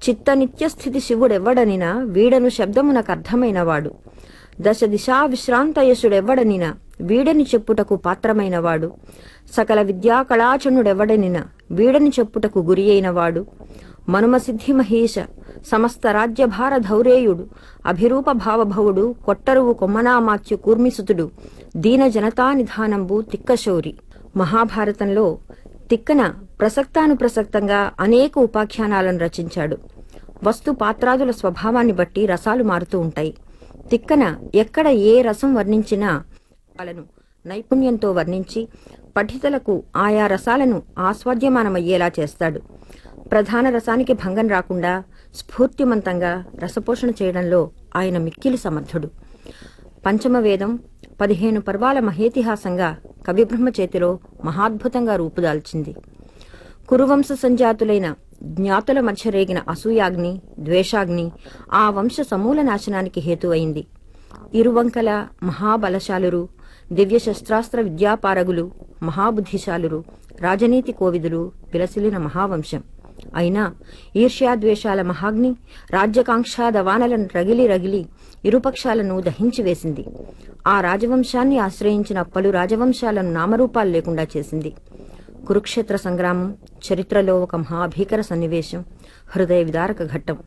చిత్త నిత్యస్థితి శివుడెవ్వడనినా వీడను శబ్దమునకర్థమైనవాడు దశ దిశా విశ్రాంతయసుడెవ్వడనిన వీడని చెప్పుటకు పాత్రమైనవాడు సకల విద్యా కళాచనుడెవ్వడనిన వీడని చెప్పుటకు గురి అయినవాడు మనుమసిద్ధి మహేశ సమస్త రాజ్యభార ధౌరేయుడు అభిరూప భావభవుడు కొట్టరువు కొమ్మనామాత్యు కూర్మిసుతుడు దీన జనతా నిధానంబు తిక్కశౌరి మహాభారతంలో తిక్కన ప్రసక్తానుప్రసక్తంగా అనేక ఉపాఖ్యానాలను రచించాడు వస్తు పాత్రాదుల స్వభావాన్ని బట్టి రసాలు మారుతూ ఉంటాయి తిక్కన ఎక్కడ ఏ రసం వర్ణించినా వాళ్ళను నైపుణ్యంతో వర్ణించి పఠితలకు ఆయా రసాలను ఆస్వాద్యమానమయ్యేలా చేస్తాడు ప్రధాన రసానికి భంగం రాకుండా స్ఫూర్తిమంతంగా రసపోషణ చేయడంలో ఆయన మిక్కిలి సమర్థుడు పంచమ వేదం పదిహేను పర్వాల మహేతిహాసంగా కవిబ్రహ్మ చేతిలో మహాద్భుతంగా రూపుదాల్చింది కురువంశ సంజాతులైన జ్ఞాతుల మధ్య రేగిన అసూయాగ్ని ద్వేషాగ్ని ఆ వంశ సమూల నాశనానికి హేతువైంది ఇరువంకల మహాబలశాలురు దివ్య శస్త్రాస్త్ర విద్యాపారగులు మహాబుద్ధిశాలురు రాజనీతి కోవిదులు విలసిలిన మహావంశం అయినా ఈర్ష్యాద్వేషాల మహాగ్ని రాజ్యకాంక్షాదవానలను రగిలి రగిలి ఇరుపక్షాలను దహించి వేసింది ఆ రాజవంశాన్ని ఆశ్రయించిన పలు రాజవంశాలను నామరూపాలు లేకుండా చేసింది కురుక్షేత్ర సంగ్రామం చరిత్రలో ఒక మహాభీకర సన్నివేశం హృదయ విదారక ఘట్టం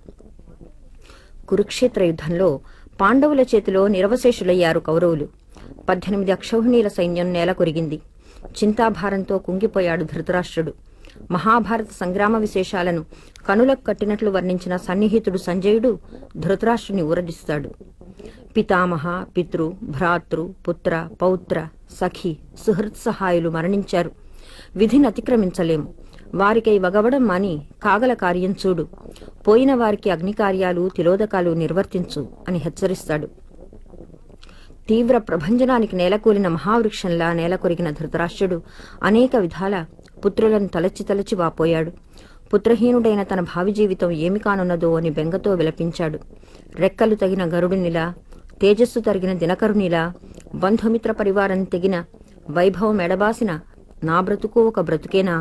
కురుక్షేత్ర యుద్ధంలో పాండవుల చేతిలో నిరవశేషులయ్యారు కౌరవులు పద్దెనిమిది అక్షౌహిణీల సైన్యం నేల కొరిగింది చింతాభారంతో కుంగిపోయాడు ధృతరాష్ట్రుడు మహాభారత సంగ్రామ విశేషాలను కనులకు కట్టినట్లు వర్ణించిన సన్నిహితుడు సంజయుడు ధృతరాష్ట్రుని ఊరడిస్తాడు పితామహ పితృ భ్రాతృ పుత్ర పౌత్ర సఖి సుహృత్ సహాయులు మరణించారు విధిని అతిక్రమించలేము వారికై వగవడం మాని కాగల కార్యం చూడు పోయిన వారికి అగ్నికార్యాలు తిలోదకాలు నిర్వర్తించు అని హెచ్చరిస్తాడు తీవ్ర ప్రభంజనానికి నేలకూలిన మహావృక్షంలా నేలకొరిగిన ధృతరాష్ట్రుడు అనేక విధాల పుత్రులను తలచి తలచి వాపోయాడు పుత్రహీనుడైన తన భావి జీవితం ఏమి కానున్నదో అని బెంగతో విలపించాడు రెక్కలు తగిన గరుడునిలా తేజస్సు తరిగిన దినకరునిలా బంధుమిత్ర పరివారం తెగిన వైభవం ఎడబాసిన నా బ్రతుకు ఒక బ్రతుకేనా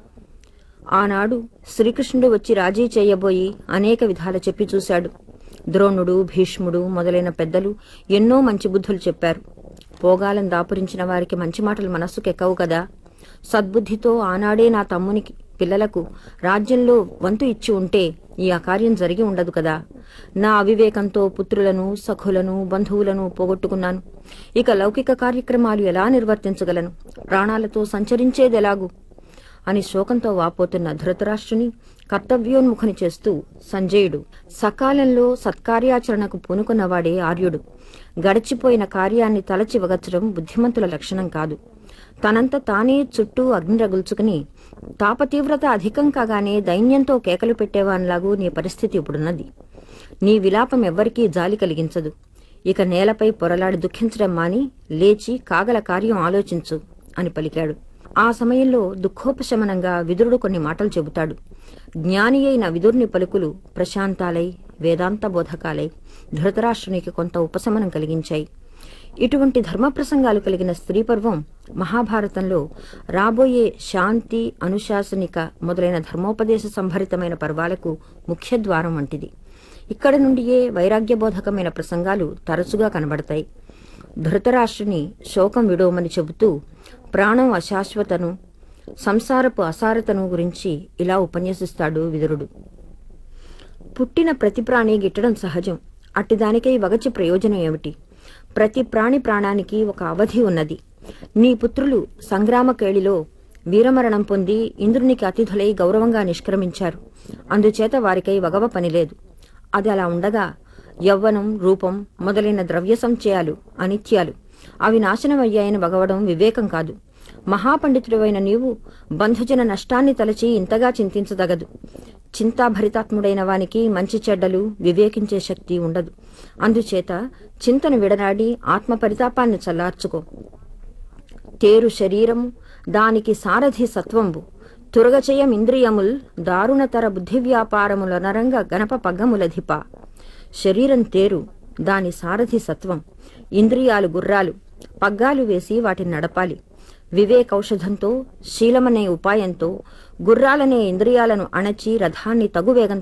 ఆనాడు శ్రీకృష్ణుడు వచ్చి రాజీ చేయబోయి అనేక విధాల చెప్పి చూశాడు ద్రోణుడు భీష్ముడు మొదలైన పెద్దలు ఎన్నో మంచి బుద్ధులు చెప్పారు పోగాలం దాపురించిన వారికి మంచి మాటలు మనస్సుకెక్కవు కదా సద్బుద్ధితో ఆనాడే నా తమ్మునికి పిల్లలకు రాజ్యంలో వంతు ఇచ్చి ఉంటే ఈ అకార్యం జరిగి ఉండదు కదా నా అవివేకంతో పుత్రులను సఖులను బంధువులను పోగొట్టుకున్నాను ఇక లౌకిక కార్యక్రమాలు ఎలా నిర్వర్తించగలను ప్రాణాలతో సంచరించేదెలాగు అని శోకంతో వాపోతున్న ధృతరాష్ట్రుని కర్తవ్యోన్ముఖని చేస్తూ సంజయుడు సకాలంలో సత్కార్యాచరణకు పూనుకున్నవాడే ఆర్యుడు గడిచిపోయిన కార్యాన్ని తలచి వగచ్చడం బుద్ధిమంతుల లక్షణం కాదు తనంత తానే చుట్టూ అగ్ని రగుల్చుకుని తాపతీవ్రత అధికం కాగానే దైన్యంతో కేకలు పెట్టేవానిలాగూ నీ పరిస్థితి ఇప్పుడున్నది నీ విలాపం ఎవ్వరికీ జాలి కలిగించదు ఇక నేలపై పొరలాడి దుఃఖించడం మాని లేచి కాగల కార్యం ఆలోచించు అని పలికాడు ఆ సమయంలో దుఃఖోపశమనంగా విదురుడు కొన్ని మాటలు చెబుతాడు జ్ఞాని అయిన విదురుని పలుకులు ప్రశాంతాలై వేదాంత బోధకాలై ధృతరాష్ట్రునికి కొంత ఉపశమనం కలిగించాయి ఇటువంటి ధర్మ ప్రసంగాలు కలిగిన స్త్రీ పర్వం మహాభారతంలో రాబోయే శాంతి అనుశాసనిక మొదలైన ధర్మోపదేశ సంభరితమైన పర్వాలకు ముఖ్య ద్వారం వంటిది ఇక్కడ నుండియే వైరాగ్యబోధకమైన ప్రసంగాలు తరచుగా కనబడతాయి ధృతరాష్ట్రుని శోకం విడోమని చెబుతూ ప్రాణం అశాశ్వతను సంసారపు అసారతను గురించి ఇలా ఉపన్యసిస్తాడు విదురుడు పుట్టిన ప్రతి ప్రాణి గిట్టడం సహజం అట్టిదానికై వగచి ప్రయోజనం ఏమిటి ప్రతి ప్రాణి ప్రాణానికి ఒక అవధి ఉన్నది నీ పుత్రులు సంగ్రామ కేళిలో వీరమరణం పొంది ఇంద్రునికి అతిథులై గౌరవంగా నిష్క్రమించారు అందుచేత వారికై వగవ పనిలేదు అది అలా ఉండగా యవ్వనం రూపం మొదలైన ద్రవ్య సంచయాలు అనిత్యాలు అవి నాశనమయ్యాయని వగవడం వివేకం కాదు మహాపండితుడివైన నీవు బంధుజన నష్టాన్ని తలచి ఇంతగా చింతించదగదు చింతాభరితాత్ముడైన వానికి మంచి చెడ్డలు వివేకించే శక్తి ఉండదు అందుచేత చింతను విడనాడి ఆత్మ పరితాపాన్ని చల్లార్చుకో తేరు శరీరము దానికి సారథి సత్వంబు తురగచయం ఇంద్రియముల్ దారుణతర బుద్ధి వ్యాపారముల నరంగ గణప పగ్గములధిప శరీరం తేరు దాని సారథి సత్వం ఇంద్రియాలు గుర్రాలు పగ్గాలు వేసి వాటిని నడపాలి వివేకౌషధంతో శీలమనే ఉపాయంతో గుర్రాలనే ఇంద్రియాలను అణచి రథాన్ని తగు వేగంతో